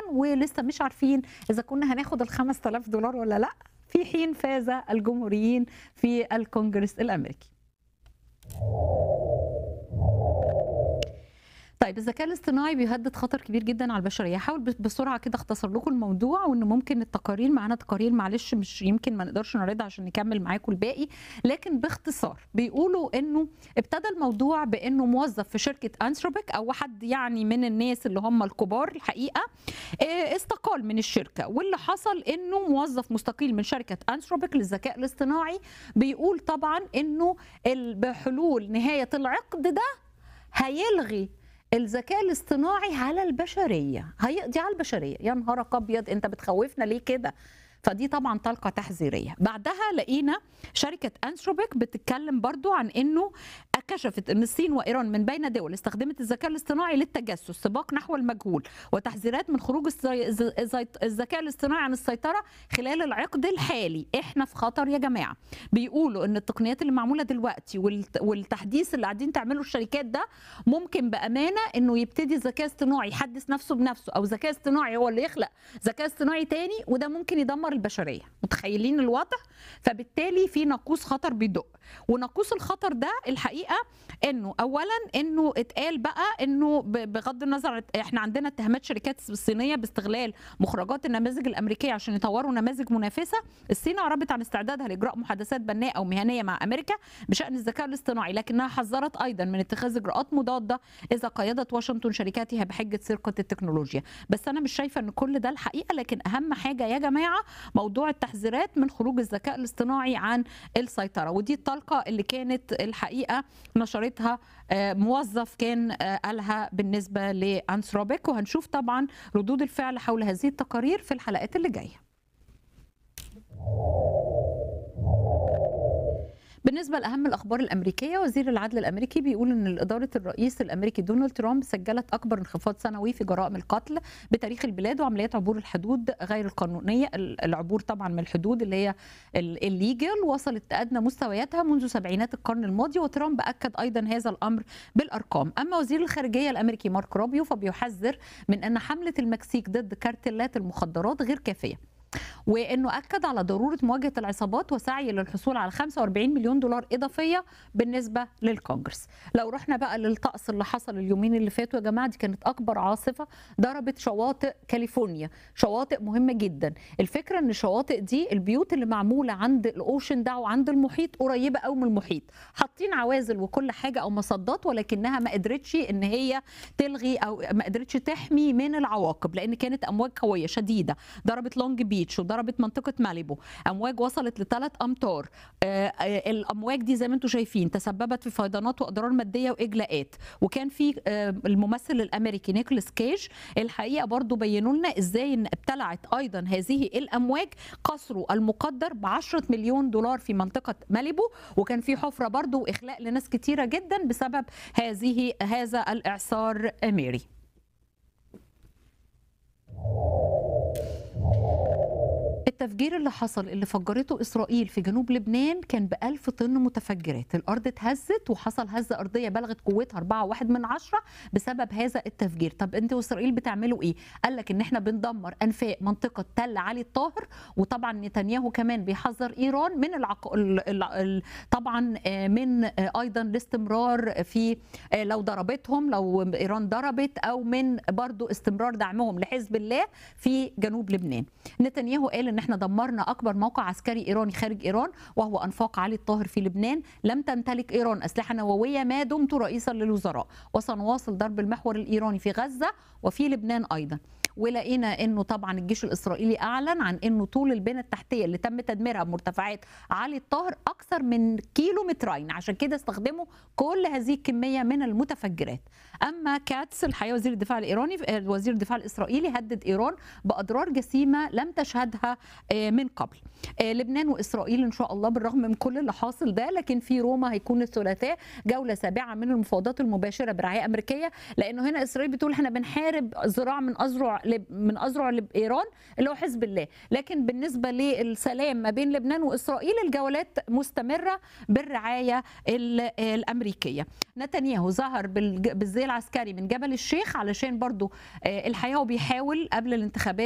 ولسه مش عارفين اذا كنا هناخد ال 5000 دولار ولا لا في حين فاز الجمهوريين في الكونجرس الامريكي طيب الذكاء الاصطناعي بيهدد خطر كبير جدا على البشريه حاول بسرعه كده اختصر لكم الموضوع وان ممكن التقارير معانا تقارير معلش مش يمكن ما نقدرش نعرضها عشان نكمل معاكم الباقي لكن باختصار بيقولوا انه ابتدى الموضوع بانه موظف في شركه انثروبيك او واحد يعني من الناس اللي هم الكبار الحقيقه استقال من الشركه واللي حصل انه موظف مستقيل من شركه انثروبيك للذكاء الاصطناعي بيقول طبعا انه بحلول نهايه العقد ده هيلغي الذكاء الاصطناعي على البشريه هيقضي على البشريه يا نهارك ابيض انت بتخوفنا ليه كده فدي طبعا طلقه تحذيريه بعدها لقينا شركه انثروبيك بتتكلم برضو عن انه كشفت ان الصين وايران من بين دول استخدمت الذكاء الاصطناعي للتجسس سباق نحو المجهول وتحذيرات من خروج الذكاء الاصطناعي عن السيطره خلال العقد الحالي احنا في خطر يا جماعه بيقولوا ان التقنيات اللي معموله دلوقتي والتحديث اللي قاعدين تعمله الشركات ده ممكن بامانه انه يبتدي الذكاء الاصطناعي يحدث نفسه بنفسه او ذكاء اصطناعي هو اللي يخلق ذكاء اصطناعي تاني وده ممكن يدمر البشريه متخيلين الوضع فبالتالي في ناقوس خطر بيدق وناقوس الخطر ده الحقيقه انه اولا انه اتقال بقى انه بغض النظر احنا عندنا اتهامات شركات الصينيه باستغلال مخرجات النماذج الامريكيه عشان يطوروا نماذج منافسه الصين اعربت عن استعدادها لاجراء محادثات بناءه ومهنيه مع امريكا بشان الذكاء الاصطناعي لكنها حذرت ايضا من اتخاذ اجراءات مضاده اذا قيدت واشنطن شركاتها بحجه سرقه التكنولوجيا بس انا مش شايفه ان كل ده الحقيقه لكن اهم حاجه يا جماعه موضوع التحذيرات من خروج الذكاء الاصطناعي عن السيطره ودي الطلقه اللي كانت الحقيقه نشرتها موظف كان قالها بالنسبه لانثروبيك وهنشوف طبعا ردود الفعل حول هذه التقارير في الحلقات اللي جايه بالنسبة لأهم الأخبار الأمريكية وزير العدل الأمريكي بيقول أن إدارة الرئيس الأمريكي دونالد ترامب سجلت أكبر انخفاض سنوي في جرائم القتل بتاريخ البلاد وعمليات عبور الحدود غير القانونية العبور طبعا من الحدود اللي هي الليجل وصلت لأدنى مستوياتها منذ سبعينات القرن الماضي وترامب أكد أيضا هذا الأمر بالأرقام أما وزير الخارجية الأمريكي مارك روبيو فبيحذر من أن حملة المكسيك ضد كارتلات المخدرات غير كافية وانه اكد على ضروره مواجهه العصابات وسعي للحصول على 45 مليون دولار اضافيه بالنسبه للكونجرس لو رحنا بقى للطقس اللي حصل اليومين اللي فاتوا يا جماعه دي كانت اكبر عاصفه ضربت شواطئ كاليفورنيا شواطئ مهمه جدا الفكره ان الشواطئ دي البيوت اللي معموله عند الاوشن ده وعند المحيط قريبه قوي من المحيط حاطين عوازل وكل حاجه او مصدات ولكنها ما قدرتش ان هي تلغي او ما قدرتش تحمي من العواقب لان كانت امواج قويه شديده ضربت لونج بيتش وضربت منطقه ماليبو امواج وصلت لثلاث امتار آه الامواج دي زي ما انتم شايفين تسببت في فيضانات واضرار ماديه واجلاءات وكان في آه الممثل الامريكي نيكولاس كيج الحقيقه برضو بينوا لنا ازاي ان ابتلعت ايضا هذه الامواج قصره المقدر ب 10 مليون دولار في منطقه ماليبو وكان في حفره برضو واخلاء لناس كتيره جدا بسبب هذه هذا الاعصار ميري التفجير اللي حصل اللي فجرته اسرائيل في جنوب لبنان كان ب 1000 طن متفجرات، الارض اتهزت وحصل هزه ارضيه بلغت قوتها 4.1 من عشرة بسبب هذا التفجير، طب انتوا اسرائيل بتعملوا ايه؟ قال لك ان احنا بندمر انفاق منطقه تل علي الطاهر وطبعا نتنياهو كمان بيحذر ايران من العق... ال... ال... ال... طبعا من ايضا الاستمرار في لو ضربتهم لو ايران ضربت او من برضو استمرار دعمهم لحزب الله في جنوب لبنان. نتنياهو قال ان احنا دمرنا اكبر موقع عسكري ايراني خارج ايران وهو انفاق علي الطاهر في لبنان لم تمتلك ايران اسلحه نوويه ما دمت رئيسا للوزراء وسنواصل ضرب المحور الايراني في غزه وفي لبنان ايضا ولقينا انه طبعا الجيش الاسرائيلي اعلن عن انه طول البنى التحتيه اللي تم تدميرها بمرتفعات علي الطاهر اكثر من كيلو مترين عشان كده استخدموا كل هذه الكميه من المتفجرات اما كاتس الحقيقه وزير الدفاع الايراني وزير الدفاع الاسرائيلي هدد ايران باضرار جسيمه لم تشهدها من قبل لبنان واسرائيل ان شاء الله بالرغم من كل اللي حاصل ده لكن في روما هيكون الثلاثاء جوله سابعه من المفاوضات المباشره برعايه امريكيه لانه هنا اسرائيل بتقول احنا بنحارب ذراع من اذرع من اذرع ايران اللي هو حزب الله لكن بالنسبه للسلام ما بين لبنان واسرائيل الجولات مستمره بالرعايه الامريكيه نتنياهو ظهر بالزي العسكري من جبل الشيخ علشان برضو الحقيقه هو بيحاول قبل الانتخابات